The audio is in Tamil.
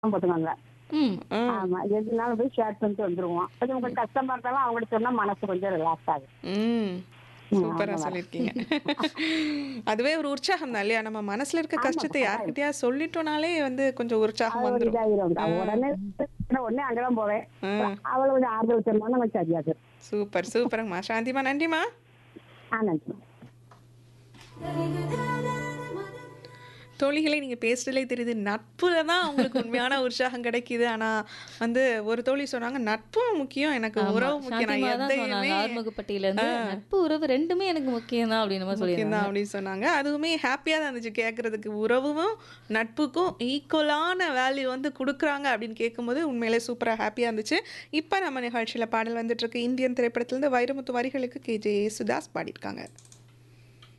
போட்டுக்கோங்க ம் ஆ. ஆமா எதுனாலும் போய் ஷேர் பண்ணிட்டு வந்துருவோம் கொஞ்சம் உங்களுக்கு கஷ்டமா இருந்தாலும் அவங்கள்ட்ட சொன்னா மனசு கொஞ்சம் ரிலாக்ஸ் ஆகும் ம் சூப்பரா ஆமா. சொல்லியிருக்கீங்க அதுவே ஒரு உற்சாகம் தான் இல்லையா நம்ம மனசுல இருக்க கஷ்டத்தை யார்கிட்டயா சொல்லிட்டோனாலே வந்து கொஞ்சம் உற்சாகம் அது ஒரு வந்துடும் இதாயிரும் உடனே உடனே அங்கதான் போவேன் ம். அவளை கொஞ்சம் ஆறுதல் சொன்னா கொஞ்சம் சரியாது சூப்பர் சூப்பர்ங்கம்மா சாந்திமா நன்றிம்மா ஆ நன்றி தோழிகளை நீங்க பேசுறதுலே தெரியுது நட்புல தான் உங்களுக்கு உண்மையான உற்சாகம் கிடைக்குது ஆனா வந்து ஒரு தோழி சொன்னாங்க நட்பும் முக்கியம் எனக்கு ஆமா. உறவு முக்கியம் நான் சாந்திமா தான் சொன்னாங்க எதையுமே ஆறுமுகப்பட்டியில இருந்து நட்பு உறவு ரெண்டுமே எனக்கு முக்கியம் தான் அப்படின்னு முக்கியம் சொல்லியிருந்தாங்க தான் அப்படின்னு சொன்னாங்க அதுவுமே ஹாப்பியாக தான் இருந்துச்சு கேட்குறதுக்கு உறவும் நட்புக்கும் ஈக்குவலான வேல்யூ வந்து கொடுக்குறாங்க அப்படின்னு கேட்கும்போது உண்மையிலே சூப்பராக ஹாப்பியாக இருந்துச்சு இப்போ நம்ம நிகழ்ச்சியில் பாடல் வந்துட்டு இருக்கு இந்தியன் திரைப்படத்துலேருந்து வைரமுத்து வரிகளுக்கு கே ஜே சுதாஸ் பாடியிருக்காங்க